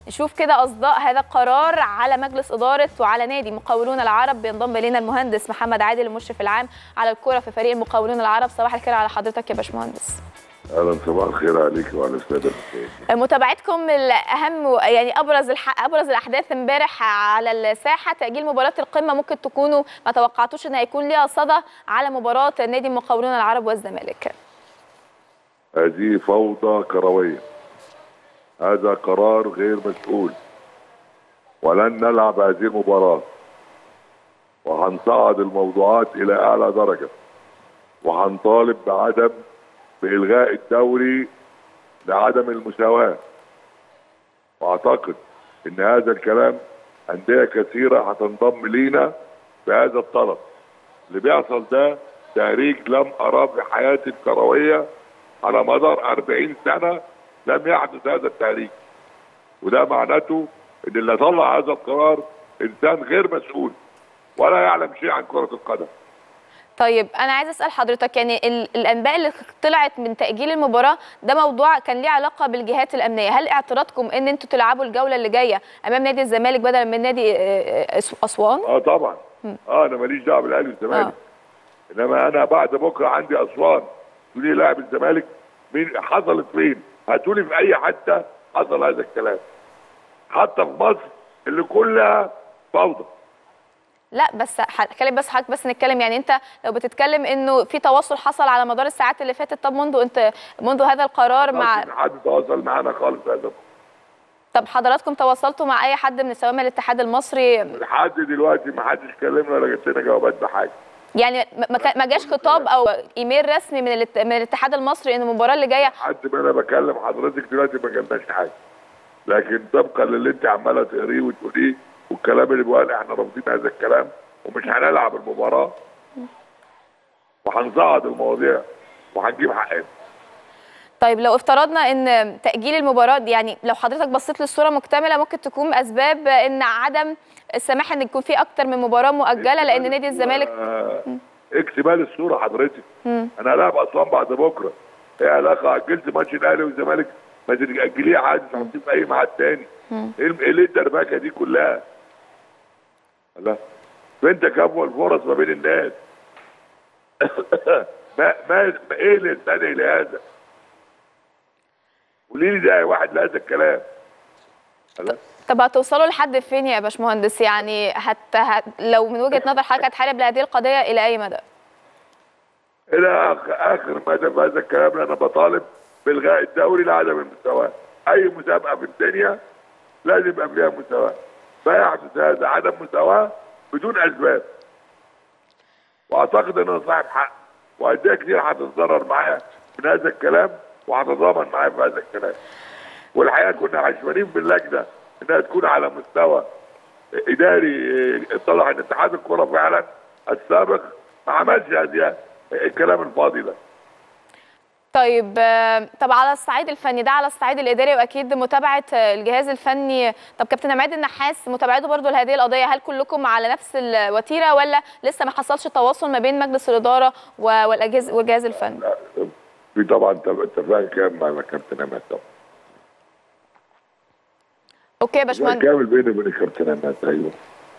نشوف كده اصداء هذا القرار على مجلس اداره وعلى نادي مقاولون العرب بينضم الينا المهندس محمد عادل المشرف العام على الكره في فريق المقاولون العرب صباح الخير على حضرتك يا باشمهندس اهلا صباح الخير عليك وعلى الساده المشاهدين متابعتكم الاهم يعني ابرز الح... ابرز الاحداث امبارح على الساحه تاجيل مباراه القمه ممكن تكونوا ما توقعتوش ان هيكون ليها صدى على مباراه نادي المقاولون العرب والزمالك هذه فوضى كرويه هذا قرار غير مسؤول ولن نلعب هذه المباراه وهنصعد الموضوعات الى اعلى درجه وهنطالب بعدم بإلغاء الدوري لعدم المساواة وأعتقد إن هذا الكلام أندية كثيرة هتنضم لينا بهذا الطلب اللي بيحصل ده تهريج لم أراه في حياتي الكروية على مدار 40 سنة لم يحدث هذا التهريج وده معناته إن اللي طلع هذا القرار إنسان غير مسؤول ولا يعلم شيء عن كرة القدم طيب انا عايز اسال حضرتك يعني الانباء اللي طلعت من تاجيل المباراه ده موضوع كان ليه علاقه بالجهات الامنيه هل اعتراضكم ان انتوا تلعبوا الجوله اللي جايه امام نادي الزمالك بدل من نادي اسوان اه طبعا اه انا ماليش دعوه بالاهلي والزمالك آه. انما انا بعد بكره عندي اسوان تقول لي لاعب الزمالك مين حصلت فين هاتوا لي في اي حته حصل هذا الكلام حتى في مصر اللي كلها فوضى لا بس هتكلم بس حضرتك بس نتكلم يعني انت لو بتتكلم انه في تواصل حصل على مدار الساعات اللي فاتت طب منذ انت منذ هذا القرار مع حد تواصل معانا خالص هذا طب حضراتكم تواصلتوا مع اي حد من سواء الاتحاد المصري لحد دلوقتي ما حدش كلمنا ولا جت لنا جوابات بحاجه يعني ما جاش خطاب او ايميل رسمي من من الاتحاد المصري ان المباراه اللي جايه لحد ما انا بكلم حضرتك دلوقتي ما جالناش حاجه لكن طبقا للي انت عماله تقريه وتقوليه والكلام اللي بيقول احنا رافضين هذا الكلام ومش هنلعب المباراه وهنصعد المواضيع وهنجيب حقنا طيب لو افترضنا ان تاجيل المباراه دي يعني لو حضرتك بصيت للصوره مكتمله ممكن تكون اسباب ان عدم السماح ان يكون في اكتر من مباراه مؤجله لان نادي الزمالك اكتمال الصوره حضرتك انا هلاعب اسوان بعد بكره ايه علاقه اجلت ماتش الاهلي والزمالك ما تاجليه عادي تحطيه في اي ميعاد تاني ايه ليه الدربكه دي كلها؟ لا فين تكافؤ الفرص ما بين الناس ما ما ايه اللي يستدعي لهذا قولي لي ده واحد لهذا الكلام لا طب هتوصلوا لحد فين يا باشمهندس يعني حتى هت... لو من وجهه نظر حضرتك هتحارب لهذه القضيه الى اي مدى؟ الى اخر, آخر مدى في هذا الكلام انا بطالب بالغاء الدوري لعدم المساواه اي مسابقه في الدنيا لازم يبقى فيها مساواه فيحدث هذا عدم مساواه بدون اسباب واعتقد ان انا صاحب حق وانديه كتير هتتضرر معايا من هذا الكلام وهتتضامن معايا في هذا الكلام والحقيقه كنا عشمانين باللجنه انها تكون على مستوى اداري اتضح ان اتحاد الكره فعلا السابق ما عملش هذه الكلام الفاضي ده طيب طب على الصعيد الفني ده على الصعيد الاداري واكيد متابعه الجهاز الفني طب كابتن عماد النحاس متابعته برضو لهذه القضيه هل كلكم على نفس الوتيره ولا لسه ما حصلش تواصل ما بين مجلس الاداره والاجهزه والجهاز الفني؟ لا في طبعا اتفاق كامل مع الكابتن عماد طبعا اوكي يا باشمهندس كامل بيني وبين الكابتن عماد ايوه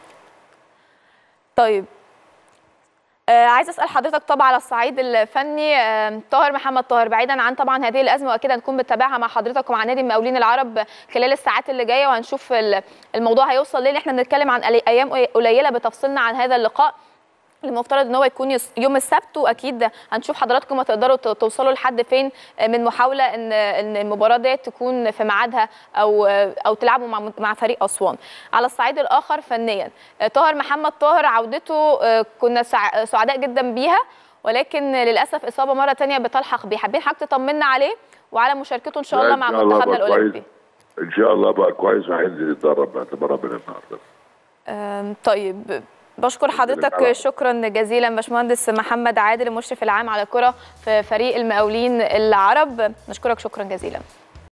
طيب آه عايز اسال حضرتك طبعا على الصعيد الفني آه طاهر محمد طاهر بعيدا عن طبعا هذه الازمه واكيد هنكون بنتابعها مع حضرتك ومع نادي المقاولين العرب خلال الساعات اللي جايه وهنشوف الموضوع هيوصل ليه احنا بنتكلم عن ايام قليله بتفصلنا عن هذا اللقاء المفترض ان هو يكون يوم السبت واكيد هنشوف حضراتكم هتقدروا توصلوا لحد فين من محاوله ان ان المباراه دي تكون في ميعادها او او تلعبوا مع مع فريق اسوان. على الصعيد الاخر فنيا طاهر محمد طاهر عودته كنا سعداء جدا بيها ولكن للاسف اصابه مره ثانيه بتلحق بيه، حابين حضرتك تطمنا عليه وعلى مشاركته ان شاء الله مع منتخبنا الاولمبي. ان شاء الله بقى كويس وهينزل يتدرب باعتبارها من النهارده. طيب بشكر حضرتك شكرا جزيلا باشمهندس محمد عادل المشرف العام على الكره في فريق المقاولين العرب نشكرك شكرا جزيلا